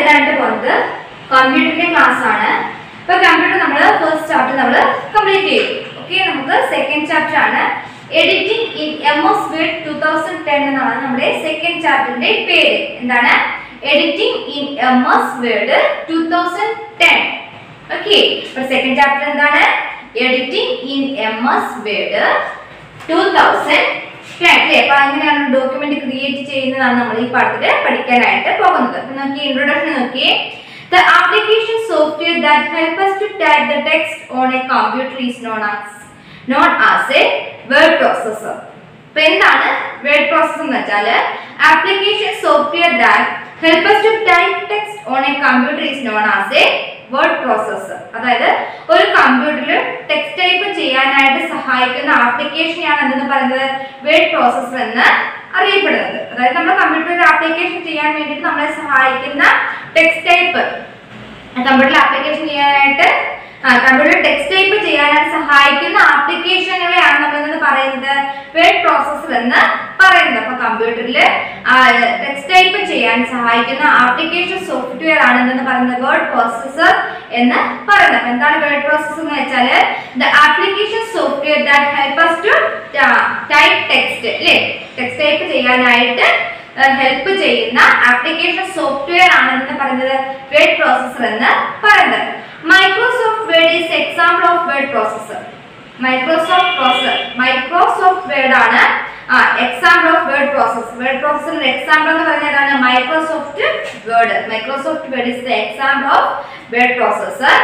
പഠിക്കാനായിട്ട് പോകുന്നത് കമ്പ്യൂട്ടറിന്റെ ക്ലാസ് ആണ് ഇപ്പൊ കമ്പ്യൂട്ടർ നമ്മൾ ഫസ്റ്റ് ചാപ്റ്റർ നമ്മൾ കംപ്ലീറ്റ് ചെയ്തു ഓക്കെ നമുക്ക് സെക്കൻഡ് ചാപ്റ്റർ ആണ് editing in M S word two thousand ten എന്നാണ് നമ്മുടെ സെക്കൻഡ് ചാപ്റ്ററിന്റെ പേര് എന്താണ് editing in M S word two thousand ten okay ഇപ്പൊ സെക്കൻഡ് ചാപ്റ്റർ എന്താണ് editing in M S word two thousand ten അല്ലേ അപ്പൊ അങ്ങനെയാണ് ഡോക്യുമെന്റ് ക്രിയേറ്റ് ചെയ്യുന്നതാണ് നമ്മൾ ഈ പാഠത്തിൽ പഠിക്കാനായിട്ട് പോകുന്നത് അപ്പൊ നോക്കി ഇൻട്രൊഡക്ഷൻ നോക്കി The application software that help us to type the text on a computer is known as known as a word processor. ഇപ്പൊ എന്താണ് വേർഡ് പ്രോസസ്സർ എന്ന് വെച്ചാൽ application software that help us to type text on a computer is known as a word processor അതായത് ഒരു കമ്പ്യൂട്ടറിൽ text type ചെയ്യാനായിട്ട് സഹായിക്കുന്ന ആപ്ലിക്കേഷനെയാണ് എന്തെന്ന് പറയുന്നത് വേർഡ് പ്രോസസ്സർ എന്ന് അറിയപ്പെടുന്നത് അതായത് നമ്മുടെ കമ്പ്യൂട്ടറിൽ ആപ്ലിക്കേഷൻ ചെയ്യാൻ വേണ്ടിയിട്ട് നമ്മളെ സഹായിക്കുന്ന ടെക്സ്റ്റ് ടൈപ്പ് കമ്പ്യൂട്ടറിൽ ആപ്ലിക്കേഷൻ ചെയ്യാനായിട്ട് കമ്പ്യൂട്ടർ ടെക്സ്റ്റ് ടൈപ്പ് ചെയ്യാനായിട്ട് സഹായിക്കുന്ന ആപ്ലിക്കേഷനുകളെയാണ് നമ്മൾ എന്ന് പറയുന്നത് വേർഡ് പ്രോസസ്സർ എന്ന് പറയുന്നത് അപ്പൊ കമ്പ്യൂട്ടറിൽ ടെക്സ്റ്റ് ടൈപ്പ് ചെയ്യാൻ സഹായിക്കുന്ന ആപ്ലിക്കേഷൻ സോഫ്റ്റ്വെയർ ആണ് എന്ന് പറയുന്നത് വേർഡ് പ്രോസസ്സർ എന്ന് പറയുന്നത് അപ്പൊ എന്താണ് വേർഡ് പ്രോസസ്സർ എന്ന് വെച്ചാൽ the application software that help us to type text അല്ലേ ടെക്സ്റ്റ് ടൈപ്പ് ചെയ്യാനായിട്ട് ഹെൽപ്പ് ചെയ്യുന്ന ആപ്ലിക്കേഷൻ സോഫ്റ്റ്വെയർ ആണ് എന്ന് പറയുന്നത് വേർഡ് പ്രോസസ്സർ എന്ന് പറയുന്നത് Microsoft Word is example of word processor Microsoft processor Microsoft Word ആണ് ആ example of word process word പ്രോസസറിന്റെ എക്സാമ്പിൾ എന്ന് പറയുന്നതാണ് Microsoft Word Microsoft Word is the example of word processor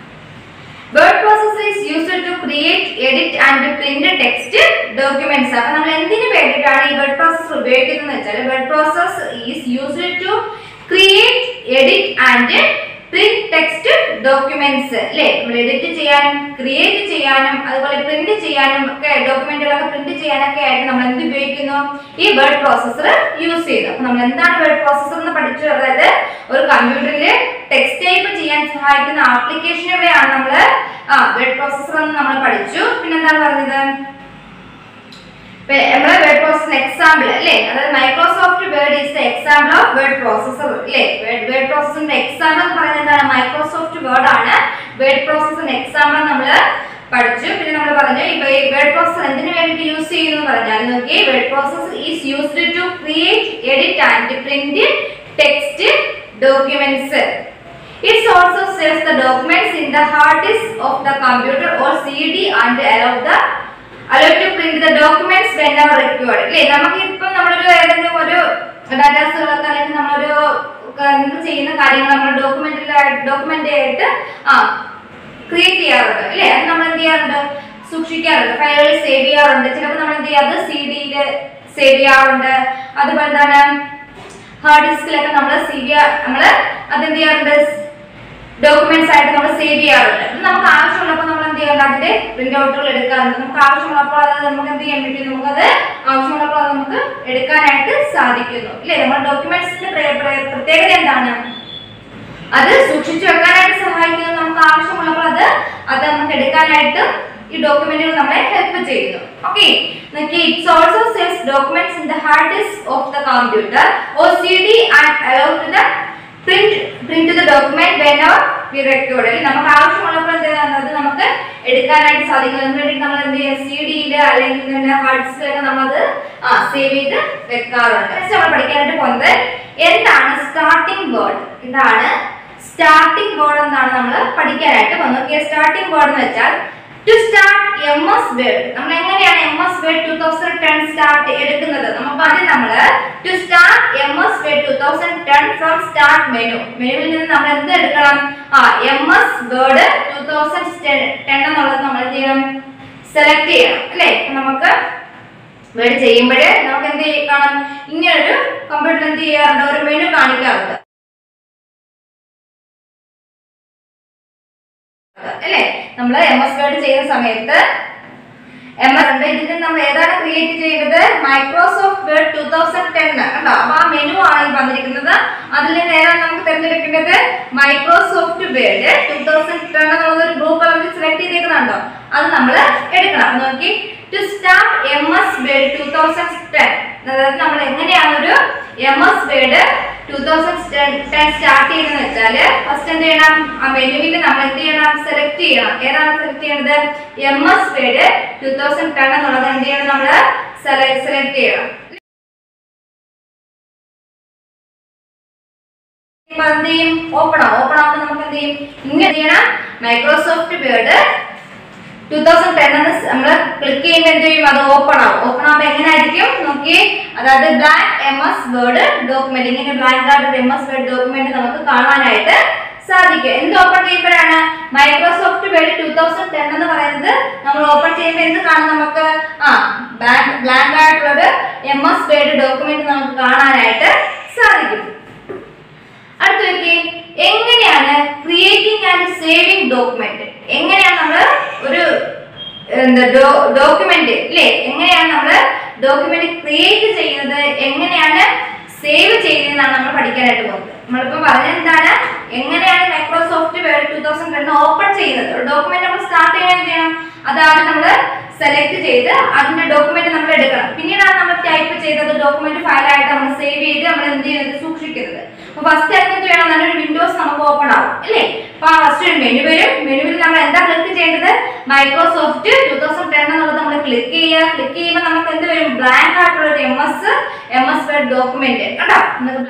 word processor is used to create edit and print text documents അപ്പൊ നമ്മൾ എന്തിനു വേണ്ടിയിട്ടാണ് ഈ വേർഡ് പ്രോസസർ ഉപയോഗിക്കുന്നത് വെച്ചാൽ word process is used to create edit and print text documents അല്ലേ നമ്മൾ edit ചെയ്യാനും ക്രിയേറ്റ് ചെയ്യാനും അതുപോലെ പ്രിന്റ് ചെയ്യാനും ഒക്കെ ഡോക്യുമെന്റുകളൊക്കെ പ്രിന്റ് ചെയ്യാനൊക്കെ ആയിട്ട് നമ്മൾ എന്ത് ഉപയോഗിക്കുന്നു ഈ വേർഡ് പ്രോസസർ യൂസ് ചെയ്യുന്നു അപ്പൊ നമ്മൾ എന്താണ് വേർഡ് പ്രോസസർ എന്ന് പഠിച്ചു അതായത് ഒരു കമ്പ്യൂട്ടറിൽ ടെക്സ്റ്റ് ടൈപ്പ് ചെയ്യാൻ സഹായിക്കുന്ന ആപ്ലിക്കേഷനുകളെയാണ് നമ്മൾ ആ വേർഡ് പ്രോസസർ എന്ന് നമ്മൾ പഠിച്ചു പിന്നെന്താണ് പറഞ്ഞത് നമ്മുടെ വേർഡ് പ്രോസസർ എക്സാമ്പിൾ അല്ലേ അതായത് Microsoft Word is the example of word processor അല്ലേ വേർഡ് പ്രോസസറിന്റെ എക്സാമ്പിൾ എന്ന് പറയുന്നത് എന്താണ് മൈക്രോസോഫ്റ്റ് വേർഡ് ആണ് വേർഡ് പ്രോസസറിന്റെ എക്സാമ്പിൾ നമ്മൾ പഠിച്ചു പിന്നെ നമ്മൾ പറഞ്ഞു ഇപ്പൊ ഈ വേർഡ് പ്രോസസർ എന്തിനു വേണ്ടിയിട്ട് യൂസ് ചെയ്യുന്നു എന്ന് പറഞ്ഞാൽ നോക്കി word processor is used to create edit and print text documents It also saves the documents in the hard disk of the computer or CD and allow the allow to print the documents whenever required. അല്ലേ നമുക്ക് ഇപ്പം നമ്മളൊരു ഏതെങ്കിലും ഒരു ഡാറ്റാസുകളൊക്കെ അല്ലെങ്കിൽ നമ്മളൊരു ക- എന്ത് ചെയ്യുന്ന കാര്യങ്ങൾ നമ്മൾ ഡോക്യുമെന്റിൽ ഡോക്യുമെന്റ് ആയിട്ട് ആ ക്രിയേറ്റ് ചെയ്യാറുണ്ട് അല്ലേ അത് നമ്മൾ എന്ത് ചെയ്യാറുണ്ട് സൂക്ഷിക്കാറുണ്ട് ഫയലുകൾ സേവ് ചെയ്യാറുണ്ട് ചിലപ്പോൾ നമ്മൾ എന്ത് ചെയ്യാറ് സി ഡിയിൽ സേവ് ചെയ്യാറുണ്ട് അതുപോലെ തന്നെ ഹാർഡ് ഡിസ്കിലൊക്കെ നമ്മൾ സേവ് നമ്മൾ അതെന്ത് ചെയ്യാറുണ്ട് ഡോക്യുമെന്റ്സ് ആയിട്ട് നമ്മൾ സേവ് ചെയ്യാറുണ്ട് ഇത് നമുക്ക് ആവശ്യമുള്ളപ്പോൾ നമ്മൾ എന്ത് ചെയ്യാറുണ്ട് അതിന്റെ പ്രിന്റ് ഔട്ടുകൾ എടുക്കാറുണ്ട് നമുക്ക് ആവശ്യമുള്ളപ്പോൾ അത് നമുക്ക് എന്ത് ചെയ്യാൻ പറ്റും നമുക്കത് ആവശ്യമുള്ളപ്പോൾ അത് നമുക്ക് എടുക്കാനായിട്ട് സാധിക്കുന്നു ഇല്ലേ നമ്മുടെ ഡോക്യുമെന്റ്സിന്റെ പ്രത്യേകത എന്താണ് അത് സൂക്ഷിച്ചു വെക്കാനായിട്ട് സഹായിക്കുന്നു നമുക്ക് ആവശ്യമുള്ളപ്പോൾ അത് അത് നമുക്ക് എടുക്കാനായിട്ട് ഈ ഡോക്യുമെന്റുകൾ നമ്മളെ ഹെൽപ്പ് ചെയ്യുന്നു ഓക്കെ നോക്കി it's also saves documents in the hard disk of the computer or C D and allow to the print print the document when or we record നമുക്ക് ആവശ്യമുള്ളപ്പോൾ എന്ത് ചെയ്യുന്നത് നമുക്ക് എടുക്കാനായിട്ട് സാധിക്കും അതിന് വേണ്ടി നമ്മൾ എന്ത് ചെയ്യുക സി ഡിയിൽ അല്ലെങ്കിൽ ഹാർഡ് ഡിസ്കിലൊക്കെ നമ്മളത് ആ സേവ് ചെയ്ത് വെക്കാറുണ്ട് Next നമ്മൾ പഠിക്കാനായിട്ട് പോകുന്നത് എന്താണ് സ്റ്റാർട്ടിംഗ് വേർഡ് എന്താണ് സ്റ്റാർട്ടിംഗ് വേർഡ് എന്താണ് നമ്മൾ പഠിക്കാനായിട്ട് പോകുന്നത് സ്റ്റാർട്ടിംഗ് വേർഡ് എന്ന് വെച്ചാൽ to start M S Word നമ്മൾ എങ്ങനെയാണ് M S word two thousand ten start എടുക്കുന്നത് നമുക്ക് ആദ്യം നമ്മൾ to start M S word two thousand ten from start menu മെനുവിൽ നിന്ന് നമ്മൾ എന്ത് എടുക്കണം ആ M S word two thousand ten എന്നുള്ളത് നമ്മൾ എന്ത് ചെയ്യണം സെലക്ട് ചെയ്യണം അല്ലേ അപ്പൊ നമുക്ക് വേർഡ് ചെയ്യുമ്പോൾ നമുക്ക് എന്ത് ചെയ്യ- കാണാം ഇങ്ങനൊരു കമ്പ്യൂട്ടർ എന്ത് ചെയ്യാറുണ്ട് ഒരു മെനു കാണിക്കാറുണ്ട് അല്ലേ നമ്മൾ എം എസ് വേർഡ് ചെയ്യുന്ന സമയത്ത് എം എസ് ഉണ്ട് ഇതിന് നമ്മൾ ഏതാണ് ക്രിയേറ്റ് ചെയ്തത് Microsoft word two thousand ten കണ്ടോ അപ്പൊ ആ മെനു ആണ് ഈ വന്നിരിക്കുന്നത് അതിൽ നിന്ന് ഏതാണ് നമുക്ക് തിരഞ്ഞെടുക്കേണ്ടത് Microsoft word two thousand ten എന്നുള്ളത് ഒരു ബ്ലൂ കളറിൽ സെലക്ട് ചെയ്തേക്കുന്നുണ്ടോ അത് നമ്മൾ എടുക്കണം അപ്പൊ നോക്കി to start M S word two thousand ten അതായത് നമ്മൾ എങ്ങനെയാണ് ഒരു M S word two thousand ten start ചെയ്യുന്നത് വെച്ചാല് ഫസ്റ്റ് എന്ത് ചെയ്യണം ആ മെനുവിൽ നമ്മൾ എന്ത് ചെയ്യണം സെലക്ട് ചെയ്യണം ഏതാണ് സെലക്ട് ചെയ്യുന്നത് M S word two thousand ten എന്നുള്ളത് എന്ത് ചെയ്യണം നമ്മൾ സെലക്ട് ചെയ്യണം ഇപ്പൊ എന്ത് ചെയ്യും ഓപ്പൺ ആവും ഓപ്പൺ ആവുമ്പോൾ നമുക്ക് എന്ത് ചെയ്യും ഇങ്ങനെ ചെയ്യണം Microsoft word two thousand ten എന്ന് നമ്മൾ ക്ലിക്ക് ചെയ്യുമ്പോൾ എന്ത് ചെയ്യും അത് ഓപ്പൺ ആവും ഓപ്പൺ ആവുമ്പോൾ എങ്ങനെ ആയിരിക്കും നോക്കി അതായത് black M S Word document ഇങ്ങനെ ബ്ലാക്ക് ആയിട്ട് എം എസ് വേർഡ് ഡോക്യുമെന്റ് നമുക്ക് കാണാനായിട്ട് സാധിക്കും എന്ത് ഓപ്പൺ ചെയ്യുമ്പോഴാണ് Microsoft word two thousand ten എന്ന് പറയുന്നത് നമ്മൾ ഓപ്പൺ ചെയ്യുമ്പോൾ എന്ത് കാണും നമുക്ക് ആ ബ്ലാക്ക് ബ്ലാങ്ക് ആയിട്ടുള്ളൊരു എം എസ് വേർഡ് ഡോക്യുമെന്റ് നമുക്ക് കാണാനായിട്ട് സാധിക്കും അടുത്ത നോക്കി എങ്ങനെയാണ് ക്രിയേറ്റിംഗ് ആൻഡ് സേവിങ് ഡോക്യുമെന്റ് എങ്ങനെയാണ് നമ്മൾ ഒരു എന്താ ഡോക്യുമെന്റ് ഇല്ലേ എങ്ങനെയാണ് നമ്മൾ ഡോക്യുമെന്റ് ക്രിയേറ്റ് ചെയ്യുന്നത് എങ്ങനെയാണ് സേവ് ചെയ്യുന്നതെന്നാണ് നമ്മൾ പഠിക്കാനായിട്ട് പോകുന്നത് നമ്മളിപ്പോ പറഞ്ഞത് എന്താണ് എങ്ങനെയാണ് Microsoft word two thousand ten open ചെയ്യുന്നത് ഒരു ഡോക്യുമെന്റ് നമ്മൾ സ്റ്റാർട്ട് ചെയ്യാൻ എന്ത് ചെയ്യണം അതാണ് നമ്മൾ സെലക്ട് ചെയ്ത് അതിന്റെ ഡോക്യുമെന്റ് നമ്മൾ എടുക്കണം പിന്നീടാണ് നമ്മൾ ടൈപ്പ് ചെയ്തത് ഡോക്യുമെന്റ് ഫയലായിട്ട് നമ്മൾ സേവ് ചെയ്ത് നമ്മൾ എന്ത് ചെയ്യുന്നത് സൂക്ഷിക്കുന്നത് അപ്പൊ ഫസ്റ്റ് എന്ത് ചെയ്യണം നല്ലൊരു വിൻഡോസ് നമുക്ക് ഓപ്പൺ ആവും അല്ലേ അപ്പൊ ഫസ്റ്റ് ഒരു മെനു വരും മെനുവിൽ നമ്മൾ എന്താ ക്ലിക്ക് ചെയ്യേണ്ടത് മൈക്രോസോഫ്റ്റ് ടൂ തൗസൻഡ് ടെൻ എന്നുള്ളത് നമ്മൾ ക്ലിക്ക് ചെയ്യുക ക്ലിക്ക് ചെയ്യുമ്പോൾ നമുക്ക് എന്ത് വരും ബ്ലാങ്ക് ആയിട്ടുള്ള ഒരു M S M S Word document കണ്ടോ നമുക്ക്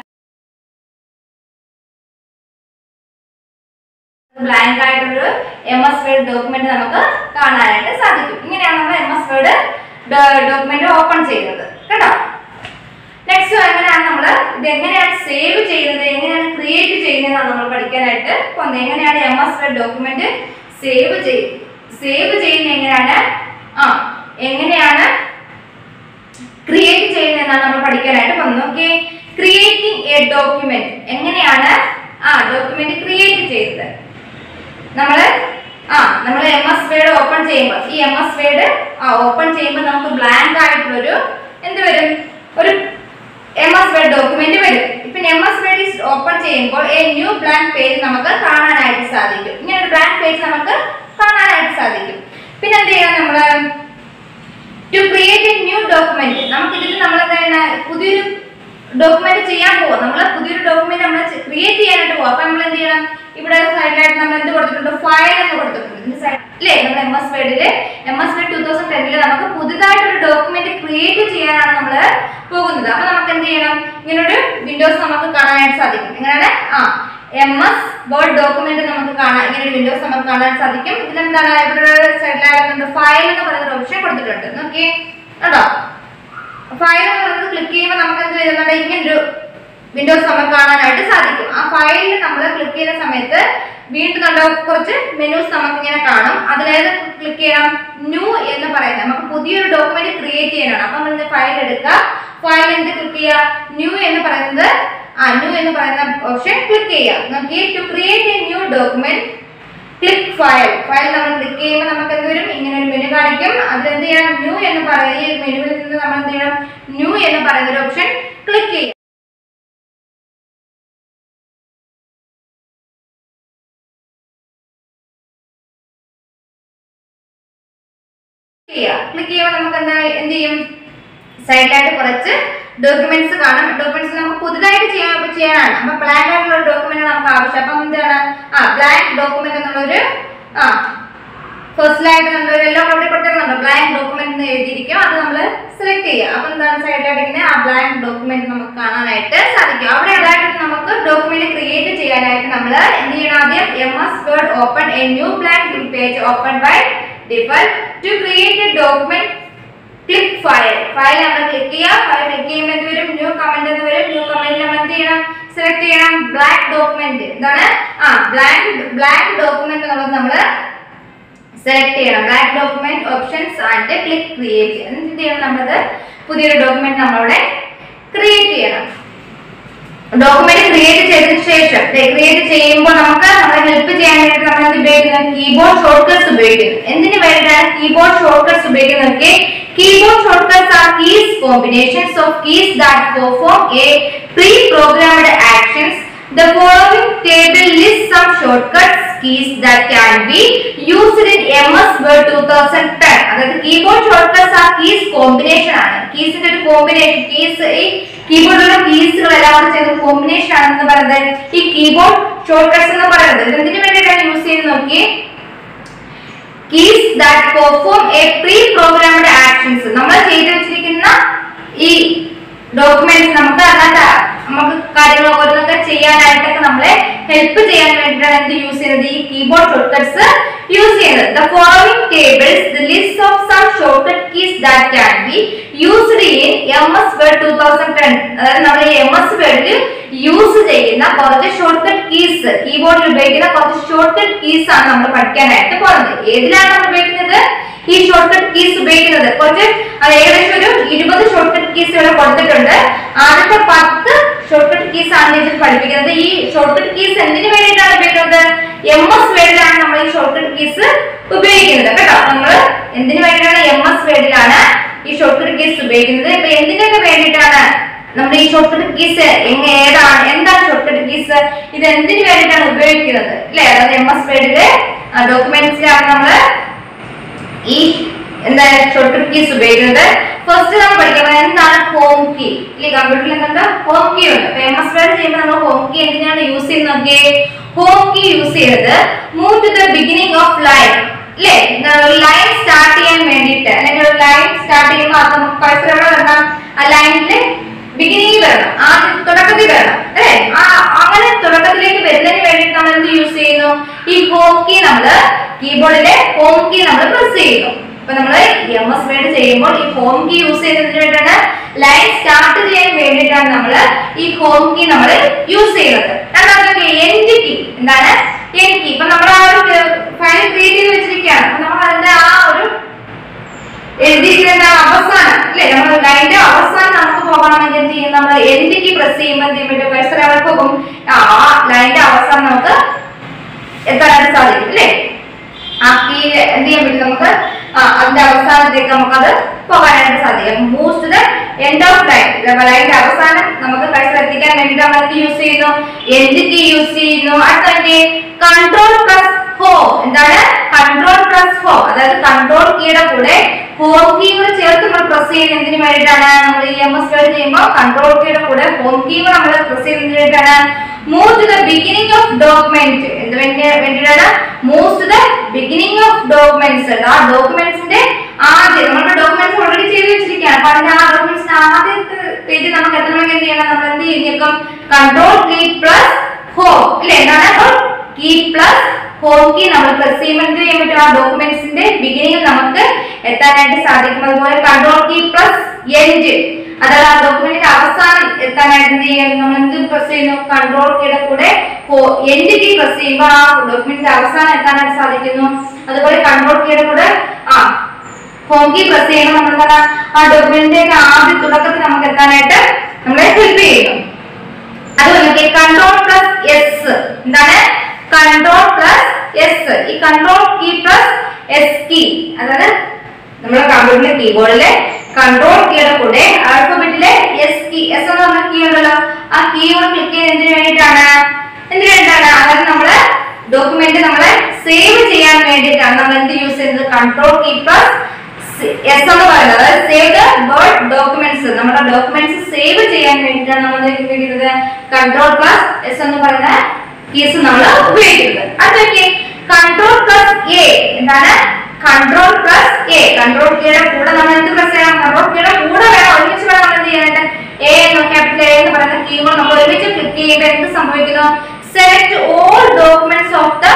ബ്ലാങ്ക് ആയിട്ടൊരു എം എസ് വേർഡ് ഡോക്യുമെന്റ് നമുക്ക് കാണാനായിട്ട് സാധിക്കും ഇങ്ങനെയാണ് നമ്മൾ M S Word document open ചെയ്യുന്നത് കേട്ടോ നെക്സ്റ്റ് എങ്ങനെയാണ് നമ്മൾ ഇത് എങ്ങനെയാണ് സേവ് ചെയ്യുന്നത് എങ്ങനെയാണ് ക്രിയേറ്റ് ചെയ്യുന്നതെന്നാണ് നമ്മൾ പഠിക്കാനായിട്ട് പോകുന്നത് എങ്ങനെയാണ് M S Word document save ചെയ്യും സേവ് ചെയ്യുന്നത് എങ്ങനെയാണ് ആ എങ്ങനെയാണ് ക്രിയേറ്റ് ചെയ്യുന്നതെന്നാണ് നമ്മൾ പഠിക്കാനായിട്ട് പോകുന്നത് ഓക്കെ ക്രിയേറ്റിംഗ് എ ഡോക്യുമെന്റ് എങ്ങനെയാണ് ആ ഡോക്യുമെന്റ് ക്രിയേറ്റ് ചെയ്തത് നമ്മള് ആ നമ്മൾ എം എസ് വേർഡ് ഓപ്പൺ ചെയ്യുമ്പോൾ ഈ എം എസ് വേർഡ് ആ ഓപ്പൺ ചെയ്യുമ്പോൾ നമുക്ക് ബ്ലാങ്ക് ആയിട്ടുള്ളൊരു എന്ത് വരും ഒരു എം എസ് വേർഡ് ഡോക്യുമെന്റ് വരും പിന്നെ എം എസ് വേർഡ് ഓപ്പൺ ചെയ്യുമ്പോൾ എ ന്യൂ ബ്ലാങ്ക് പേജ് നമുക്ക് കാണാനായിട്ട് സാധിക്കും ഇങ്ങനെ ഒരു ബ്ലാങ്ക് പേജ് നമുക്ക് കാണാനായിട്ട് സാധിക്കും പിന്നെ എന്ത് ചെയ്യണം നമ്മള് to create a new document നമുക്ക് ഇതിൽ നമ്മൾ എന്താണ് പുതിയൊരു ഡോക്യുമെന്റ് ചെയ്യാൻ പോവാം നമ്മൾ പുതിയൊരു ഡോക്യുമെന്റ് നമ്മൾ ക്രിയേറ്റ് ചെയ്യാനായിട്ട് പോവാം അപ്പൊ നമ്മൾ എന്ത് ചെയ്യണം ഇവിടെ സൈഡിലായിട്ട് നമ്മൾ എന്ത് കൊടുത്തിട്ടുണ്ട് ഫയൽ എന്ന് കൊടുത്തിട്ടുണ്ട് ഇതിന്റെ സൈഡ് അല്ലേ നമ്മൾ എം എസ് വേർഡില് M S word two thousand ടെന്നില് നമുക്ക് പുതുതായിട്ടൊരു ഡോക്യുമെന്റ് ക്രിയേറ്റ് ചെയ്യാനാണ് നമ്മൾ പോകുന്നത് അപ്പൊ നമുക്ക് എന്ത് ചെയ്യണം ഇങ്ങനൊരു വിൻഡോസ് നമുക്ക് കാണാനായിട്ട് സാധിക്കും എങ്ങനെയാണ് ആ എം എസ് വേർഡ് ഡോക്യുമെന്റ് നമുക്ക് കാണാം ഇങ്ങനെ ഒരു വിൻഡോസ് നമുക്ക് കാണാൻ സാധിക്കും ഇതിലെന്താണ് ഇവിടെ സൈഡിലായിട്ട് ഫയൽ എന്ന് പറയുന്ന ഒരു ഓപ്ഷൻ കൊടുത്തിട്ടുണ്ട് നോക്കിയേ കേട്ടോ ഫയൽ എന്ന് പറയുന്നത് ക്ലിക്ക് ചെയ്യുമ്പോൾ നമുക്ക് എന്ത് വരുന്നുണ്ട് ഇങ്ങനൊരു വിൻഡോസ് നമുക്ക് കാണാനായിട്ട് സാധിക്കും ആ ഫയലിൽ നമ്മൾ ക്ലിക്ക് ചെയ്യുന്ന സമയത്ത് വീണ്ടും കണ്ട കുറച്ച് മെനൂസ് നമുക്ക് ഇങ്ങനെ കാണും അതിലേത് ക്ലിക്ക് ചെയ്യണം ന്യൂ എന്ന് പറയുന്നത് നമുക്ക് പുതിയൊരു ഡോക്യുമെന്റ് ക്രിയേറ്റ് ചെയ്യാനാണ് അപ്പൊ നമ്മൾ ഫയൽ എടുക്കുക ഫയൽ എന്ത് ക്ലിക്ക് ചെയ്യുക ന്യൂ എന്ന് പറയുന്നത് ആ ന്യൂ എന്ന് പറയുന്ന ഓപ്ഷൻ ക്ലിക്ക് ചെയ്യുക നോക്കി to create a new document click file file നമ്മൾ ക്ലിക്ക് ചെയ്യുമ്പോൾ നമുക്ക് എന്ത് വരും ഇങ്ങനെ ഒരു മെനു കാണിക്കും അതിൽ എന്ത് ചെയ്യണം ന്യൂ എന്ന് പറയുന്ന ഈ മെനുവിൽ നിന്ന് നമ്മൾ എന്ത് ചെയ്യണം ന്യൂ എന്ന് പറയുന്ന ഒരു ഓപ്ഷൻ ക്ലിക്ക് ചെയ്യും ക്ലിക്ക് ചെയ്യുമ്പോൾ നമുക്ക് എന്താ എന്ത് ചെയ്യും സൈഡിലായിട്ട് കുറച്ച് ഡോക്യുമെന്റ്സ് കാണും ഡോക്യുമെന്റ്സ് നമുക്ക് പുതുതായിട്ട് ചെയ്യാൻ ചെയ്യാനാണ് അപ്പൊ ബ്ലാങ്ക് ആയിട്ടുള്ള ഡോക്യുമെന്റ് നമുക്ക് ആവശ്യം അപ്പം എന്താണ് ആ ബ്ലാങ്ക് ഡോക്യുമെന്റ് എന്നുള്ളൊരു ആ ഫസ്റ്റിലായിട്ട് നമ്മൾ ഒരു എല്ലോ കളറിൽ കൊടുത്തിരുന്നുണ്ട് ബ്ലാങ്ക് ഡോക്യുമെന്റ് എന്ന് എഴുതിയിരിക്കും അത് നമ്മൾ സെലക്ട് ചെയ്യുക അപ്പൊ എന്താണ് സൈഡിലായിട്ട് ഇങ്ങനെ ആ ബ്ലാങ്ക് ഡോക്യുമെന്റ് നമുക്ക് കാണാനായിട്ട് സാധിക്കും അവിടെ ഇതായിട്ട് നമുക്ക് ഡോക്യുമെന്റ് ക്രിയേറ്റ് ചെയ്യാനായിട്ട് നമ്മൾ എന്ത് ചെയ്യണം ആദ്യം M S Word open a new blank page open by default to create a document click file file നമ്മൾ ക്ലിക്ക് ചെയ്യുക ഫയൽ ക്ലിക്ക് ചെയ്യുമ്പോൾ എന്ത് വരും ന്യൂ കമന്റ് എന്ന് വരും ന്യൂ കമന്റിൽ നമ്മൾ എന്ത് ചെയ്യണം സെലക്ട് ചെയ്യണം ബ്ലാക്ക് ഡോക്യുമെന്റ് എന്താണ് ആ ബ്ലാക്ക് ബ്ലാക്ക് ഡോക്യുമെന്റ് എന്നുള്ളത് നമ്മൾ സെലക്ട് ചെയ്യണം black document options and click create എന്ത് ചെയ്യണം നമ്മളത് പുതിയൊരു ഡോക്യുമെന്റ് നമ്മളവിടെ ക്രിയേറ്റ് ചെയ്യണം ഡോക്യുമെന്റ് ക്രിയേറ്റ് ചെയ്തതിനു ശേഷം ക്രിയേറ്റ് ചെയ്യുമ്പോൾ നമുക്ക് നമ്മളെ ഹെൽപ്പ് ചെയ്യാൻ വേണ്ടി നമ്മൾ എന്ത് ഉപയോഗിക്കുന്നത് കീബോർഡ് ഷോർട്ട്കട്സ് ഉപയോഗിക്കുന്നു എന്തിനു വേണ്ടിയിട്ടാണ് കീബോർഡ് ഷോർട്ട്കട്സ് ഉപയോഗിക്കുന്നത് keyboard shortcuts are keys combinations of keys that perform a preprogrammed actions The following table lists some shortcuts keys that can be used in MS Word 2010 അതായത് keyboard shortcuts ആ keys combination ആണ് കീസിന്റെ ഒരു combination keys ഈ കീബോർഡിലുള്ള കീസുകൾ എല്ലാം കൂടെ ചേർന്ന combination ആണെന്ന് പറയുന്നത് ഈ കീബോർഡ് ഷോർട്ട്കട്ട്സ് എന്ന് പറയുന്നത് ഇത് എന്തിനു വേണ്ടിയിട്ടാണ് യൂസ് ചെയ്യുന്നത് നോക്കി keys that perform a preprogrammed actions നമ്മൾ ചെയ്തു വെച്ചിരിക്കുന്ന ഈ ഡോക്യുമെന്റ്സ് നമുക്ക് അതിനകത്ത് നമുക്ക് കാര്യങ്ങൾ ഓരോന്നൊക്കെ ചെയ്യാനായിട്ടൊക്കെ നമ്മളെ ഹെൽപ്പ് ചെയ്യാൻ വേണ്ടിയിട്ടാണ് എന്ത് യൂസ് ചെയ്യുന്നത് ഈ കീബോർഡ് ഷോർട്ട്കട്ട്സ് യൂസ് ചെയ്യുന്നത് the following tables the list of some shortcut keys that can be used in M S word two thousand ten അതായത് നമ്മൾ ഈ എം എസ് വേർഡിൽ യൂസ് ചെയ്യുന്ന കുറച്ച് ഷോർട്ട്കട്ട് കീസ് കീബോർഡിൽ ഉപയോഗിക്കുന്ന കുറച്ച് ഷോർട്ട്കട്ട് കീസ് ആണ് നമ്മൾ പഠിക്കാനായിട്ട് പോകുന്നത് ഏതിലാണ് നമ്മൾ ഉപയോഗിക്കുന്നത് ഈ ഷോർട്ട്കട്ട് കീസ് ഉപയോഗിക്കുന്നത് കുറച്ച് അത് ഏകദേശം ഒരു ഇരുപത് ഷോർട്ട്കട്ട് കീസ് ഇവിടെ കൊടുത്തിട്ടുണ്ട് ആദ്യത്തെ പത്ത് ഷോർട്ട്കട്ട് കീസ് ആണ് ഇതിൽ പഠിപ്പിക്കുന്നത് ഈ ഷോർട്ട്കട്ട് കീസ് എന്തിനു വേണ്ടിയിട്ടാണ് ഉപയോഗിക്കുന്നത് എം എസ് വേർഡിലാണ് നമ്മൾ ഈ ഷോർട്ട്കട്ട് കീസ് ഉപയോഗിക്കുന്നത് കേട്ടോ നമ്മൾ എന്തിനു വേണ്ടിയിട്ടാണ് എം എസ് വേർഡിലാണ് ഈ ഷോർട്ട്കട്ട് കീസ് ഉപയോഗിക്കുന്നത് ഇപ്പൊ എന്തിനൊക്കെ വേണ്ടിയിട്ടാണ് നമ്മൾ ഈ ഷോർട്ട്കട്ട് കീസ് എങ്ങനെ ഏതാണ് എന്താണ് ഷോർട്ട്കട്ട് കീസ് ഇത് എന്തിനു വേണ്ടിയിട്ടാണ് ഉപയോഗിക്കുന്നത് അല്ലെ അതായത് എം എസ് വേർഡിലെ ഡോക്യുമെന്റ്സിലാണ് നമ്മൾ ഈ എന്താ ഷോർട്ട്കട്ട് കീസ് ഉപയോഗിക്കുന്നത് ഫസ്റ്റ് നമ്മൾ പഠിക്കുന്നത് എന്താണ് ഹോം കീ ഇല്ലേ കമ്പ്യൂട്ടറിൽ എന്തുണ്ട് ഹോം കീ ഉണ്ട് അപ്പൊ എം എസ് വേർഡ് ചെയ്യുമ്പോൾ നമ്മൾ ഹോം കീ എന്തിനാണ് യൂസ് ചെയ്യുന്നത് ഹോം കീ യൂസ് ചെയ്തത് move to the beginning of line അല്ലേ ലൈൻ സ്റ്റാർട്ട് ചെയ്യാൻ വേണ്ടിയിട്ട് അല്ലെങ്കിൽ ഒരു ലൈൻ സ്റ്റാർട്ട് ചെയ്യുമ്പോൾ അത് നമുക്ക് കഴ്സർ എവിടെ വരണം ആ ലൈനിന്റെ ബിഗിനിങ് വരണം ആദ്യം തുടക്കത്തിൽ വരണം അല്ലേ ആ അങ്ങനെ തുടക്കത്തിലേക്ക് വരുന്നതിന് വേണ്ടിയിട്ട് നമ്മൾ എന്ത് യൂസ് ചെയ്യുന്നു ഈ ഹോം കീ നമ്മൾ കീബോർഡിലെ ഹോം കീ നമ്മൾ പ്രസ് ചെയ്യുന്നു അപ്പൊ നമ്മൾ എം എസ് വേർഡ് ചെയ്യുമ്പോൾ ഈ ഹോം കീ യൂസ് ചെയ്യുന്നതിന് വേണ്ടിയിട്ടാണ് ലൈൻ സ്റ്റാർട്ട് ചെയ്യാൻ വേണ്ടിയിട്ടാണ് നമ്മൾ ഈ ഹോം കീ നമ്മൾ യൂസ് ചെയ്യുന്നത് രണ്ടാമത്തെ എൻഡ് കീ എന്താണ് എൻഡ് കീ ഇപ്പൊ നമ്മൾ ആ ഒരു ഫയൽ ക്രിയേറ്റ് ചെയ്ത് വെച്ചിരിക്കുകയാണ് അപ്പൊ നമ്മൾ അതിന്റെ ആ ഒരു എഴുതിയിരിക്കുന്ന അവസാനം അല്ലെ നമ്മൾ ലൈനിന്റെ അവസാനം നമുക്ക് പോകണമെങ്കിൽ എന്ത് ചെയ്യും നമ്മൾ എന്തിക്ക് പ്രസ് ചെയ്യുമ്പോൾ എന്ത് ചെയ്യും കഴ്സർ അവിടെ പോകും ആ ലൈനിന്റെ അവസാനം നമുക്ക് എത്താനായിട്ട് സാധിക്കും അല്ലേ ആ കീ എന്ത് ചെയ്യാൻ പറ്റും നമുക്ക് ആ, അതിന്റെ അവസാനത്തേക്ക് നമുക്കത് പോകാനായിട്ട് സാധിക്കും move to the end of line ലൈനിന്റെ അവസാനം നമുക്ക് കഴ്സർ എത്തിക്കാൻ വേണ്ടിയിട്ട് നമ്മൾ എന്ത് യൂസ് ചെയ്യുന്നു എന്ത് കീ യൂസ് ചെയ്യുന്നു അടുത്ത കൺട്രോൾ പ്ലസ് ഹോം എന്താണ് കൺട്രോൾ പ്ലസ് ഹോം അതായത് കൺട്രോൾ കീയുടെ കൂടെ ഹോം കീ കൂടെ ചേർത്ത് നമ്മൾ പ്രസ് ചെയ്യുന്ന എന്തിനു വേണ്ടിയിട്ടാണ് നമ്മൾ ഈ എം എസ് വേർഡ് ചെയ്യുമ്പോൾ കൺട്രോൾ കീയുടെ കൂടെ ഹോം കീ കൂടെ നമ്മൾ പ്രസ് ചെയ്യുന്നതിന് വേണ്ടിയിട്ടാണ് move to the beginning of document എന്ത് വേണ്ടി വേണ്ടിയിട്ടാണ് move to the beginning of documents ആ ഡോക്യുമെന്റ്സിന്റെ ആദ്യം നമ്മുടെ ഡോക്യുമെന്റ്സ് ഓൾറെഡി ചെയ്ത് വെച്ചിരിക്കുകയാണ് അപ്പൊ അതിന്റെ ആ ഡോക്യുമെന്റ്സിന്റെ ആദ്യത്തെ പേജ് നമുക്ക് എത്തണമെങ്കിൽ എന്ത് ചെയ്യണം നമ്മൾ എന്ത് ചെയ്യും കൺട്രോൾ കീ പ്ലസ് ഹോം അല്ലെ എന്താണ് അപ്പോൾ കീ പ്ലസ് ഹോം കീ നമ്മൾ പ്രസ് ചെയ്യുമ്പോൾ എന്ത് ചെയ്യാൻ പറ്റും ആ ഡോക്യുമെന്റ്സിന്റെ ബിഗിനിങ് നമുക്ക് എത്താനായിട്ട് സാധിക്കും അതുപോലെ കൺട്രോൾ കീ പ്ലസ് എൻഡ് അതായത് ആ ഡോക്യുമെന്റിന്റെ അവസാനം എത്താനായിട്ട് എന്ത് ചെയ്യാൻ നമ്മൾ എന്ത് പ്രസ് ചെയ്യുന്നു കൺട്രോൾ കീയുടെ കൂടെ എൻഡ് കീ പ്രസ് ചെയ്യുമ്പോൾ ആ ഡോക്യുമെന്റിന്റെ അവസാനം എത്താനായിട്ട് സാധിക്കുന്നു അതുപോലെ കൺട്രോൾ കീയുടെ കൂടെ ആ ഹോം കീ പ്രസ് ചെയ്യുമ്പോൾ നമ്മൾ എന്താണ് ആ ഡോക്യുമെന്റിന്റെ ആദ്യ തുടക്കത്തിൽ നമുക്ക് എത്താനായിട്ട് നമ്മളെ ഹെൽപ്പ് ചെയ്യുന്നു അതുപോലെ കൺട്രോൾ പ്ലസ് എസ് എന്താണ് കൺട്രോൾ പ്ലസ് എസ് ഈ control key plus S key അതായത് നമ്മുടെ കമ്പ്യൂട്ടറിലെ കീബോർഡിലെ കൺട്രോൾ കീയുടെ കൂടെ ആൽഫബറ്റിലെ എസ് കീ എസ് എന്ന് പറഞ്ഞ കീ ഉണ്ടല്ലോ ആ കീ കൂടെ ക്ലിക്ക് ചെയ്യുന്നതിന് വേണ്ടിയിട്ടാണ് എന്തിനു വേണ്ടിയിട്ടാണ് അതായത് നമ്മള് ഡോക്യുമെന്റ് നമ്മളെ സേവ് ചെയ്യാൻ വേണ്ടിയിട്ടാണ് നമ്മൾ എന്ത് യൂസ് ചെയ്യുന്നത് കൺട്രോൾ കീ പ്ലസ് എസ് എന്ന് പറയുന്നത് അതായത് സേവ് ദ വേർഡ് ഡോക്യുമെന്റ്സ് നമ്മുടെ ഡോക്യുമെന്റ്സ് സേവ് ചെയ്യാൻ വേണ്ടിയിട്ടാണ് നമ്മൾ എന്ത് ഉപയോഗിക്കുന്നത് കൺട്രോൾ പ്ലസ് എസ് എന്ന് പറയുന്ന കീസ് നമ്മൾ ഉപയോഗിക്കുന്നത് അടുത്ത കൺട്രോൾ പ്ലസ് എ എന്താണ് കൺട്രോൾ പ്ലസ് എ കൺട്രോൾ കീയുടെ കൂടെ നമ്മൾ എന്ത് പ്രസ് ചെയ്യണം കൺട്രോൾ കീയുടെ കൂടെ വേണം ഒരുമിച്ച് വേണം നമ്മൾ എന്ത് ചെയ്യാനായിട്ട് എ എന്ന് ക്യാപിറ്റൽ എ എന്ന് പറയുന്ന കീകൾ നമ്മൾ ഒരുമിച്ച് ക്ലിക്ക് ചെയ്യുമ്പോൾ എന്ത് സംഭവിക്കുന്നു select all documents of the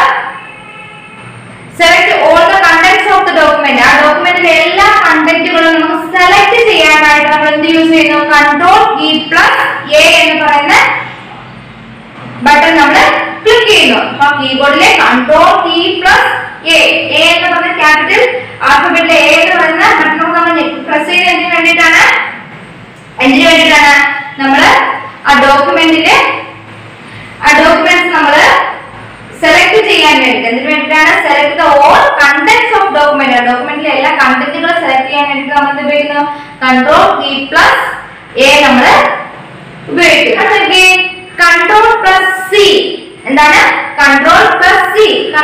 select all the contents of the document ആ ഡോക്യുമെന്റിലെ എല്ലാ കണ്ടന്റുകളും നമുക്ക് സെലക്ട് ചെയ്യാനായിട്ട് നമ്മൾ എന്ത് യൂസ് ചെയ്യുന്നു കൺട്രോൾ കീ പ്ലസ് എ എന്ന് പറയുന്ന ബട്ടൺ നമ്മൾ ക്ലിക്ക് ചെയ്യുന്നു അപ്പൊ കീബോർഡിലെ control key plus A A എന്ന് പറയുന്ന ക്യാപിറ്റൽ ആൽഫബറ്റിലെ എ എന്ന് പറയുന്ന ബട്ടൺ നമ്മൾ പ്രസ് ചെയ്ത് എന്തിനു വേണ്ടിയിട്ടാണ് എന്തിനു വേണ്ടിയിട്ടാണ് നമ്മൾ ആ ഡോക്യുമെന്റിലെ ആ ഡോക്യുമെന്റ്സ് നമ്മൾ സെലക്ട് ചെയ്യാൻ വേണ്ടി എന്തിനു വേണ്ടിയിട്ടാണ് select the all contents of document ഡോക്യുമെന്റിലെ എല്ലാ കണ്ടന്റുകളും സെലക്ട് ചെയ്യാൻ വേണ്ടിയിട്ട് നമ്മൾ എന്ത് ഉപയോഗിക്കുന്നു കൺട്രോൾ കീ പ്ലസ് എ നമ്മൾ ഉപയോഗിക്കും കൺട്രോൾ പ്ലസ് സി എന്താണ് കൺട്രോൾ പ്ലസ് സി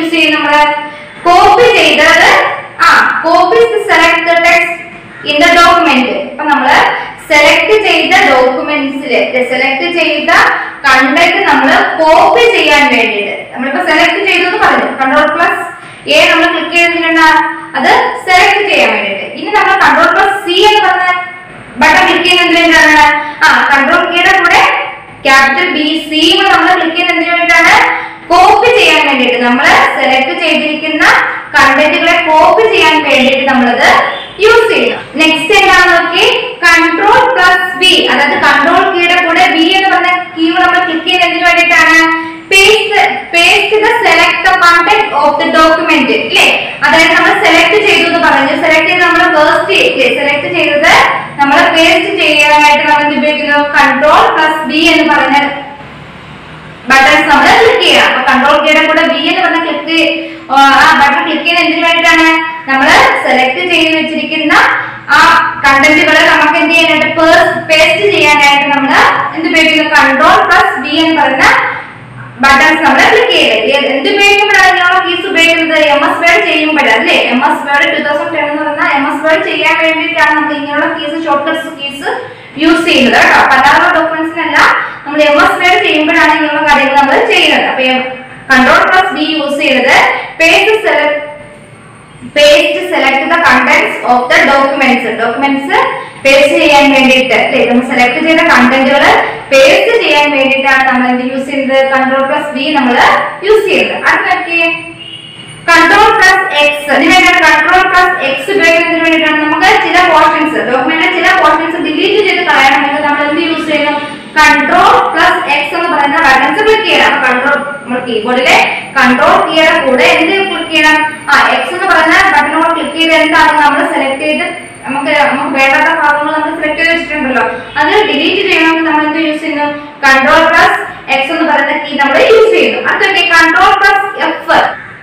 യൂസ് ചെയ്യും നമ്മള് കോപ്പി ചെയ്തത് ആ copy select the text in the document അപ്പൊ നമ്മള് സെലക്ട് ചെയ്ത ഡോക്യുമെന്റ്സിൽ സെലക്ട് ചെയ്ത കണ്ടന്റ് നമ്മൾ കോപ്പി ചെയ്യാൻ വേണ്ടിയിട്ട് നമ്മളിപ്പോ സെലക്ട് ചെയ്തു എന്ന് പറഞ്ഞു കൺട്രോൾ പ്ലസ് എ നമ്മൾ ക്ലിക്ക് ചെയ്തിട്ടുണ്ട് അത് സെലക്ട് ചെയ്യാൻ വേണ്ടിയിട്ട് ഇനി നമ്മൾ കൺട്രോൾ പ്ലസ് സി എന്ന് പറഞ്ഞ ബട്ടൺ ക്ലിക്ക് ചെയ്യുന്നതിന് എന്താണ് ആ കൺട്രോൾ കീയുടെ കൂടെ ക്യാപിറ്റൽ ബി സി നമ്മൾ ക്ലിക്ക് ചെയ്യുന്നതിന് വേണ്ടിയിട്ടാണ് കോപ്പി ചെയ്യാൻ വേണ്ടിയിട്ട് നമ്മൾ സെലക്ട് ചെയ്തിരിക്കുന്ന കണ്ടന്റുകളെ കോപ്പി ചെയ്യാൻ വേണ്ടിയിട്ട് നമ്മളത് യൂസ് ചെയ്യുന്നു നെക്സ്റ്റ് എന്താണെന്ന് നോക്കി കൺട്രോൾ പ്ലസ് ബി അതായത് കൺട്രോൾ കീയുടെ കൂടെ ബി എന്ന് പറഞ്ഞ കീ നമ്മൾ ക്ലിക്ക് ചെയ്യുന്നതിന് വേണ്ടിയിട്ടാണ് paste paste the select the content of the document അല്ലേ അതായത് നമ്മൾ സെലക്ട് ചെയ്തു എന്ന് പറഞ്ഞു സെലക്ട് ചെയ്ത് നമ്മൾ ഫസ്റ്റ് സെലക്ട് ചെയ്തത് നമ്മൾ പേസ്റ്റ് ചെയ്യാനായിട്ട് നമ്മൾ എന്ത് ഉപയോഗിക്കുന്നു കൺട്രോൾ പ്ലസ് ബി എന്ന് പറഞ്ഞ ബട്ടൺസ് നമ്മൾ ക്ലിക്ക് ചെയ്യുക അപ്പൊ കൺട്രോൾ കീയുടെ കൂടെ ബി എന്ന് പറഞ്ഞ ക്ലിക്ക് ആ ബട്ടൺ ക്ലിക്ക് ചെയ്യുന്ന എന്തിനു വേണ്ടിയിട്ടാണ് നമ്മൾ സെലക്ട് ചെയ്ത് വെച്ചിരിക്കുന്ന ആ കണ്ടന്റുകൾ നമുക്ക് എന്ത് ചെയ്യാനായിട്ട് പേസ്റ്റ് ചെയ്യാനായിട്ട് നമ്മൾ എന്ത് ഉപയോഗിക്കുന്നു കൺട്രോൾ പ്ലസ് ബി എന്ന് പറയുന്ന ബട്ടൺസ് നമ്മൾ ക്ലിക്ക് ചെയ്ത് എന്ത് ഉപയോഗിക്കുമ്പോഴാണ് ഇങ്ങനെയുള്ള കീസ് ഉപയോഗിക്കുന്നത് എം എസ് വേർഡ് ചെയ്യുമ്പോഴാണ് അല്ലേ M S word two thousand ten എന്ന് പറഞ്ഞാൽ എം എസ് വേർഡ് ചെയ്യാൻ വേണ്ടിയിട്ടാണ് നമ്മൾ ഇങ്ങനെയുള്ള keys shortcuts keys use ചെയ്യുന്നത് കേട്ടോ അപ്പൊ അല്ലാതെ ഡോക്യുമെന്റ്സിനല്ല നമ്മൾ എം എസ് വേർഡ് ചെയ്യുമ്പോഴാണ് ഇങ്ങനെയുള്ള കാര്യങ്ങൾ നമ്മൾ ചെയ്യുന്നത് അപ്പൊ കൺട്രോൾ പ്ലസ് ബി യൂസ് ചെയ്തത് paste select paste select the contents of the documents documents paste ചെയ്യാൻ വേണ്ടിയിട്ട് അല്ലേ നമ്മൾ സെലക്ട് ചെയ്ത കണ്ടന്റുകൾ പേസ്റ്റ് ചെയ്യാൻ വേണ്ടിയിട്ടാണ് നമ്മൾ എന്ത് യൂസ് ചെയ്യുന്നത് കൺട്രോൾ പ്ലസ് ബി നമ്മൾ യൂസ് ചെയ്യുന്നത് അത് നോക്കിയേ കൺട്രോൾ പ്ലസ് എക്സ് ഇതിന് വേണ്ടിയാണ് കൺട്രോൾ പ്ലസ് എക്സ് ഉപയോഗിക്കുന്നതിന് വേണ്ടിയിട്ടാണ് നമുക്ക് ചില പോർഷൻസ് ഡോക്യുമെന്റിലെ ചില പോർഷൻസ് ഡിലീറ്റ് ചെയ്ത് കളയണമെങ്കിൽ നമ്മൾ എന്ത് യൂസ് ചെയ്യുന്നു കൺട്രോൾ പ്ലസ് എക്സ് എന്ന് പറയുന്ന ബട്ടൺസ് ക്ലിക്ക് ചെയ്യണം അപ്പൊ കൺട്രോൾ നമ്മൾ കീബോർഡിലെ കൺട്രോൾ കീയുടെ കൂടെ എന്ത് ക്ലിക്ക് ചെയ്യണം ആ എക്സ് എന്ന് പറയുന്ന ബട്ടണോട് ക്ലിക്ക് ചെയ്ത് എന്താണ് നമ്മൾ സെലക്ട് ചെയ്ത് നമുക്ക് നമുക്ക് വേണ്ടാത്ത ഭാഗങ്ങൾ നമ്മൾ സെലക്ട് ചെയ്ത് വെച്ചിട്ടുണ്ടല്ലോ അത് ഡിലീറ്റ് ചെയ്യണമെങ്കിൽ നമ്മൾ എന്ത് യൂസ് ചെയ്യുന്നു കൺട്രോൾ പ്ലസ് എക്സ് എന്ന് പറയുന്ന കീ നമ്മൾ യൂസ് ചെയ്യുന്നു അടുത്തൊക്കെ control plus F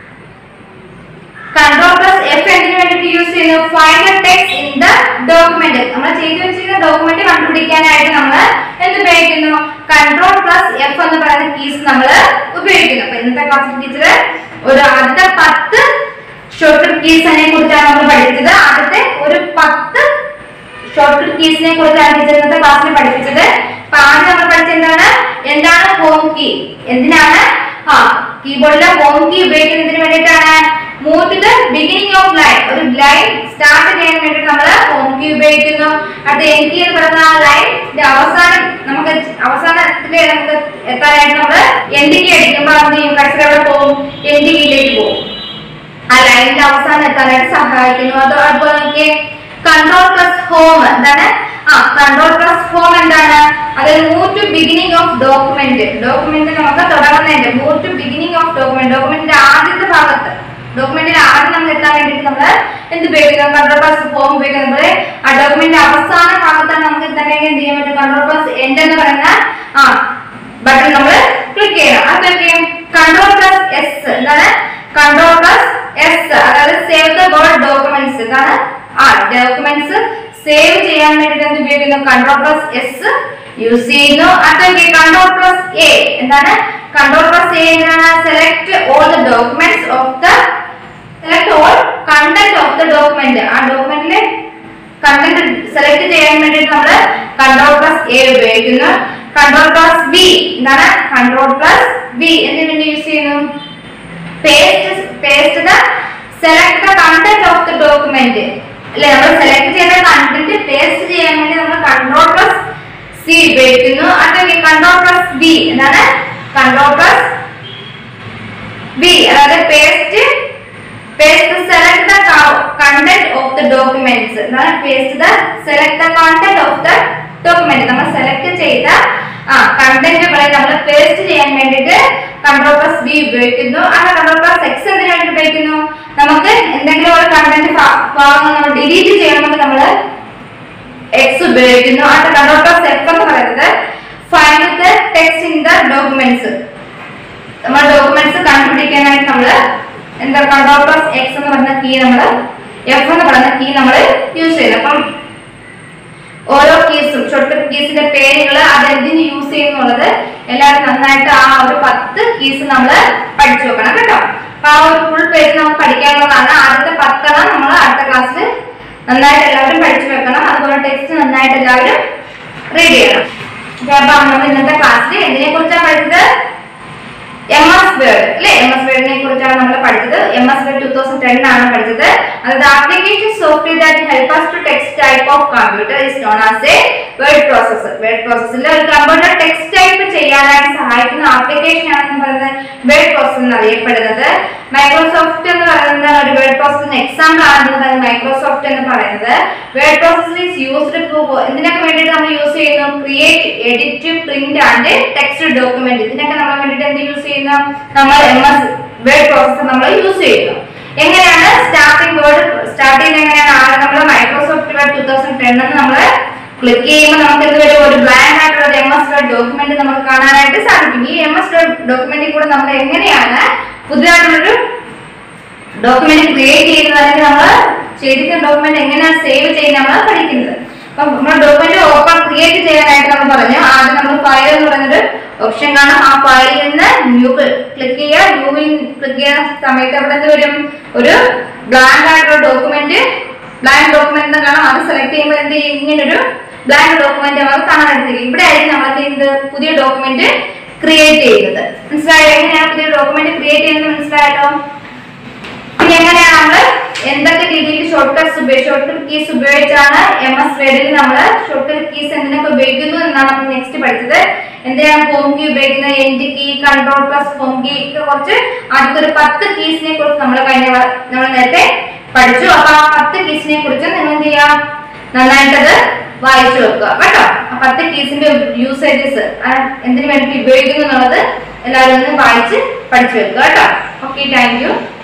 control plus F എന്തിനു വേണ്ടിയിട്ട് യൂസ് ചെയ്യുന്നു find text in the document നമ്മൾ ചെയ്തു വെച്ചിരിക്കുന്ന ഡോക്യുമെന്റ് കണ്ടുപിടിക്കാനായിട്ട് നമ്മൾ എന്ത് ഉപയോഗിക്കുന്നു കൺട്രോൾ പ്ലസ് എഫ് എന്ന് പറയുന്ന കീസ് നമ്മൾ ഉപയോഗിക്കുന്നു അപ്പൊ ഇന്നത്തെ ക്ലാസ് ടീച്ചർ ഒരു ആദ്യത്തെ പത്ത് ഷോർട്ട് കീസിനെ കുറിച്ചാണ് നമ്മൾ പഠിച്ചത് ആദ്യത്തെ ഒരു പത്ത് ഷോർട്ട് കീസിനെ കുറിച്ചാണ് ടീച്ചർ ഇന്നത്തെ ക്ലാസ്സിൽ പഠിപ്പിച്ചത് അപ്പൊ ആദ്യം നമ്മൾ പഠിച്ചത് എന്താണ് എന്താണ് ഹോം കീ എന്തിനാണ് ആ കീബോർഡിലെ ഹോം കീ ഉപയോഗിക്കുന്നതിന് വേണ്ടിയിട്ടാണ് move to the beginning of line ഒരു ലൈൻ സ്റ്റാർട്ട് ചെയ്യാൻ വേണ്ടി നമ്മൾ ഹോം കീ ഉപയോഗിക്കുന്നു അടുത്ത എൻ കീ എന്ന് പറയുന്ന ആ ലൈൻ അവസാനം നമുക്ക് അവസാനത്തില് നമുക്ക് എത്താനായിട്ട് നമ്മൾ എൻഡ് കീ അടിക്കുമ്പോൾ എന്ത് ചെയ്യും കഴ്സർ എവിടെ പോകും എൻഡ് കീയിലേക്ക് പോകും ആ ലൈനിന്റെ അവസാനം എത്താനായിട്ട് സഹായിക്കുന്നു അത് അതുപോലെ നോക്കിയേ കൺട്രോൾ പ്ലസ് ഹോം എന്താണ് ആ കൺട്രോൾ പ്ലസ് ഹോം എന്താണ് അതായത് move to beginning of document document നമുക്ക് തുടങ്ങുന്നതിന്റെ move to beginning of document ഡോക്യുമെന്റിന്റെ ആദ്യത്തെ ഭാഗത്ത് ഡോക്യുമെന്റിൽ ആദ്യം നമ്മൾ എത്താൻ വേണ്ടിയിട്ട് നമ്മൾ എന്ത് ഉപയോഗിക്കുന്നു കൺട്രോൾ പ്ലസ് ഫോം ഉപയോഗിക്കുന്നത് ആ ഡോക്യുമെന്റ് അവസാന ഭാഗത്താണ് നമുക്ക് എത്താനെങ്കിൽ എന്ത് ചെയ്യാൻ പറ്റും കൺട്രോൾ പ്ലസ് എൻഡ് എന്ന് പറയുന്ന ആ ബട്ടൺ നമ്മൾ ക്ലിക്ക് ചെയ്യണം അതൊക്കെ കൺട്രോൾ പ്ലസ് എസ് എന്താണ് കൺട്രോൾ പ്ലസ് എസ് അതായത് സേവ് ദ വേർഡ് ഡോക്യുമെന്റ്സ് എന്താണ് ആ ഡോക്യുമെന്റ്സ് സേവ് ചെയ്യാൻ വേണ്ടിയിട്ട് എന്ത് ഉപയോഗിക്കുന്നു കൺട്രോൾ പ്ലസ് എസ് യൂസ് ചെയ്യുന്നു അതൊക്കെ കൺട്രോൾ പ്ലസ് എ എന്താണ് കൺട്രോൾ പ്ലസ് എ എന്താണ് select all the documents of the select all content of the document ആ ഡോക്യുമെന്റിലെ കണ്ടന്റ് സെലക്ട് ചെയ്യാൻ വേണ്ടിയിട്ട് നമ്മൾ കൺട്രോൾ പ്ലസ് എ ഉപയോഗിക്കുന്നു കൺട്രോൾ പ്ലസ് ബി എന്താണ് കൺട്രോൾ പ്ലസ് ബി എന്തിനു വേണ്ടി യൂസ് ചെയ്യുന്നു paste paste the select the content of the document അല്ലെ നമ്മൾ സെലക്ട് ചെയ്ത കണ്ടന്റ് പേസ്റ്റ് ചെയ്യാൻ വേണ്ടി നമ്മൾ കൺട്രോൾ പ്ലസ് സി ഉപയോഗിക്കുന്നു അടുത്ത കൺട്രോൾ പ്ലസ് ബി എന്താണ് കൺട്രോൾ പ്ലസ് ബി അതായത് paste paste select the content of the documents എന്താണ് paste the select the content of the document നമ്മൾ സെലക്ട് ചെയ്ത ആ കണ്ടന്റുകളെ നമ്മൾ പേസ്റ്റ് ചെയ്യാൻ വേണ്ടിയിട്ട് കൺട്രോൾ പ്ലസ് ബി ഉപയോഗിക്കുന്നു ആ കൺട്രോൾ പ്ലസ് എക്സ് എന്തിനു വേണ്ടി ഉപയോഗിക്കുന്നു നമുക്ക് എന്തെങ്കിലും ഒരു കണ്ടന്റ് ഭാഗങ്ങൾ നമ്മൾ ഡിലീറ്റ് ചെയ്യണമെങ്കിൽ നമ്മൾ എക്സ് ഉപയോഗിക്കുന്നു ആ കൺട്രോൾ പ്ലസ് എഫ് എന്ന് പറയുന്നത് find the text in the documents നമ്മൾ ഡോക്യുമെന്റ്സ് കണ്ടുപിടിക്കാനായിട്ട് നമ്മൾ എന്താ കൺട്രോൾ പ്ലസ് എക്സ് എന്ന് പറയുന്ന കീ നമ്മൾ എഫ് എന്ന് പറയുന്ന കീ നമ്മൾ യൂസ് ചെയ്യുന്നത് അപ്പം ഓരോ കീസും ഷോർട്ട് കീസിന്റെ പേരുകൾ അത് എന്തിന് യൂസ് ചെയ്യുന്നുള്ളത് എല്ലാവരും നന്നായിട്ട് ആ ഒരു പത്ത് കീസ് നമ്മൾ പഠിച്ചു വെക്കണം കേട്ടോ അപ്പൊ ആ ഒരു ഫുൾ പേജ് നമുക്ക് പഠിക്കാനുള്ളതാണ് ആദ്യത്തെ പത്തെണ്ണം നമ്മൾ അടുത്ത ക്ലാസ്സിൽ നന്നായിട്ട് എല്ലാവരും പഠിച്ചു വെക്കണം അതുപോലെ ടെക്സ്റ്റ് നന്നായിട്ട് എല്ലാവരും റീഡ് ചെയ്യണം ഓക്കേ, അപ്പൊ നമ്മൾ ഇന്നത്തെ ക്ലാസ്സിൽ എന്തിനെ കുറിച്ചാണ് പഠിച്ചത് എം എസ് വേർഡ് അല്ലെ എം എസ് വേർഡിനെ കുറിച്ചാണ് നമ്മൾ പഠിച്ചത് M S word two thousand ten ആണ് പഠിച്ചത് അതായത് application software that help us to text type of computer is known as a word processor word പ്രോസസ്സിൽ ഒരു കമ്പ്യൂട്ടർ ടെക്സ്റ്റ് ടൈപ്പ് ചെയ്യാനായിട്ട് സഹായിക്കുന്ന ആപ്ലിക്കേഷൻ ആണെന്ന് പറയുന്നത് വേർഡ് പ്രോസസ് എന്ന് അറിയപ്പെടുന്നത് മൈക്രോസോഫ്റ്റ് എന്ന് പറയുന്നത് ഒരു വേർഡ് പ്രോസസ്സിന് എക്സാമ്പിൾ ആണെന്ന് പറയുന്നത് മൈക്രോസോഫ്റ്റ് എന്ന് പറയുന്നത് വേർഡ് പ്രോസസ് ഈസ് യൂസ്ഡ് ഇതിനൊക്കെ വേണ്ടിയിട്ട് നമ്മൾ യൂസ് ചെയ്യുന്നു create edit print and text document ഇതിനൊക്കെ നമ്മൾ വേണ്ടിയിട്ട് എന്ത് യൂസ് ചെയ്യുന്നു നമ്മൾ എം എസ് വേർഡ് പ്രോസസ്സർ നമ്മൾ യൂസ് ചെയ്യുന്നു എങ്ങനെയാണ് സ്റ്റാർട്ടിംഗ് വേർഡ് സ്റ്റാർട്ട് ചെയ്യുന്നത് എങ്ങനെയാണ് ആദ്യം നമ്മൾ Microsoft word two thousand ten എന്ന് നമ്മൾ ക്ലിക്ക് ചെയ്യുമ്പോൾ നമുക്ക് എന്ത് വരും ഒരു ബ്ലാങ്ക് ആയിട്ടുള്ള എം എസ് വേർഡ് ഡോക്യുമെന്റ് നമുക്ക് കാണാനായിട്ട് സാധിക്കും ഈ എം എസ് വേർഡ് ഡോക്യുമെന്റിൽ കൂടെ നമ്മൾ എങ്ങനെയാണ് പുതിയതായിട്ടുള്ളൊരു ഡോക്യുമെന്റ് ക്രിയേറ്റ് ചെയ്യുന്നത് അല്ലെങ്കിൽ നമ്മൾ ചെയ്തിരിക്കുന്ന ഡോക്യുമെന്റ് എങ്ങനെയാണ് സേവ് ചെയ്യുന്നത് നമ്മൾ പഠിക്കുന്നത് അപ്പം നമ്മൾ ഡോക്യുമെന്റ് ഓപ്പൺ ക്രിയേറ്റ് ചെയ്യാനായിട്ട് നമ്മൾ പറഞ്ഞു ആദ്യം നമ്മൾ ഫയൽ എന്ന് പറയുന്നൊരു ഓപ്ഷൻ കാണാം ആ ഫയലിൽ നിന്ന് ന്യൂ ക്ലിക്ക് ചെയ്യുക ന്യൂവിൽ ക്ലിക്ക് ചെയ്യുന്ന സമയത്ത് അവിടെ എന്ത് വരും ഒരു ബ്ലാങ്ക് ആയിട്ടുള്ള ഡോക്യുമെന്റ് ബ്ലാങ്ക് ഡോക്യുമെന്റ് എന്ന് കാണാം അത് സെലക്ട് ചെയ്യുമ്പോൾ എന്ത് ചെയ്യും ഇങ്ങനൊരു ബ്ലാങ്ക് ഡോക്യുമെന്റ് നമുക്ക് കാണാനായിട്ട് കഴിയും ഇവിടെ ആയിരിക്കും നമ്മൾ എന്ത് ചെയ്യുന്നത് പുതിയ ഡോക്യുമെന്റ് ക്രിയേറ്റ് ചെയ്യുന്നത് മനസ്സിലായോ എങ്ങനെയാണ് പുതിയ ഡോക്യുമെന്റ് ക്രിയേറ്റ് ചെയ്യുന്നത് മനസ്സിലായല്ലോ പിന്നെ എങ്ങനെയാണ് നമ്മൾ എന്തൊക്കെ രീതിയിൽ ഷോർട്ട് കട്ട്സ് ഉപയോഗിച്ച് ഷോർട്ട് കട്ട് കീസ് ഉപയോഗിച്ചാണ് എം എസ് വേർഡിൽ നമ്മൾ ഷോർട്ട് കട്ട് കീസ് എന്തിനൊക്കെ ഉപയോഗിക്കുന്നു എന്നാണ് നമ്മൾ നെക്സ്റ്റ് പഠിച്ചത് എന്തിനാണ് ഹോം കീ ഉപയോഗിക്കുന്നത് end key control plus home key ഒക്കെ കുറച്ച് ആദ്യത്തെ ഒരു പത്ത് കീസിനെ കുറിച്ച് നമ്മൾ കഴിഞ്ഞ വ- നമ്മൾ നേരത്തെ പഠിച്ചു അപ്പൊ ആ പത്ത് കീസിനെ കുറിച്ച് നിങ്ങൾ എന്ത് ചെയ്യാം നന്നായിട്ടത് വായിച്ചു വെക്കുക കേട്ടോ ആ പത്ത് കീസിന്റെ യൂസേജസ് എന്തിനു വേണ്ടി ഉപയോഗിക്കുന്നു എന്നുള്ളത് എല്ലാവരും ഒന്ന് വായിച്ച് പഠിച്ചു വെക്കുക കേട്ടോ ഓക്കെ താങ്ക് യു